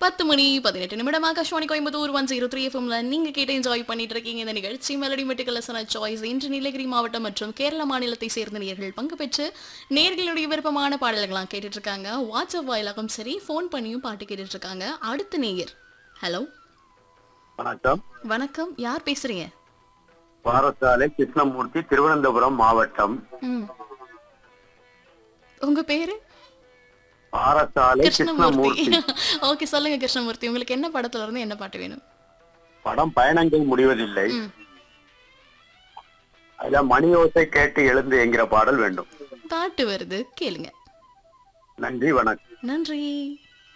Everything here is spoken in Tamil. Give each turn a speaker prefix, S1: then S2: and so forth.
S1: பத்து மணி பதினெட்டு நிமிடம் Akashvani Coimbatore one zero three எஃப்எம்ல நீங்க கேட்டு என்ஜாய் பண்ணிட்டு இருக்கீங்க இந்த நிகழ்ச்சி மெலடி மெட்டுக்கலசன சாய்ஸ் இன்று நீலகிரி மாவட்டம் மற்றும் கேரள மாநிலத்தை சேர்ந்த நேர்கள் பங்கு பெற்று நேர்களுடைய விருப்பமான பாடல்களாம் கேட்டுட்டு இருக்காங்க வாட்ஸ்அப் வாயிலாகவும் சரி ஃபோன் பண்ணியும் பாட்டு கேட்டுட்டு இருக்காங்க அடுத்த நேயர் ஹலோ
S2: வணக்கம்
S1: வணக்கம் யார் பேசுறீங்க
S2: பாரசாலை கிருஷ்ணமூர்த்தி திருவனந்தபுரம் மாவட்டம்
S1: ம் உங்க பேரு
S2: பாரசாலை
S1: கிருஷ்ணமூர்த்தி
S2: கிருஷ்ணமூர்த்தி
S1: ஓகே சொல்லுங்க கிருஷ்ணமூர்த்தி உங்களுக்கு என்ன படத்துல இருந்து என்ன பாட்டு வேணும்
S2: படம் பயணங்கள் முடிவதில்லை
S1: ம்.
S2: அதுல மணி ஓசை கேட்டு எழுந்து என்கிற பாடல் வேண்டும்
S1: பாட்டு வருது கேளுங்க
S2: நன்றி வணக்கம்
S1: நன்றி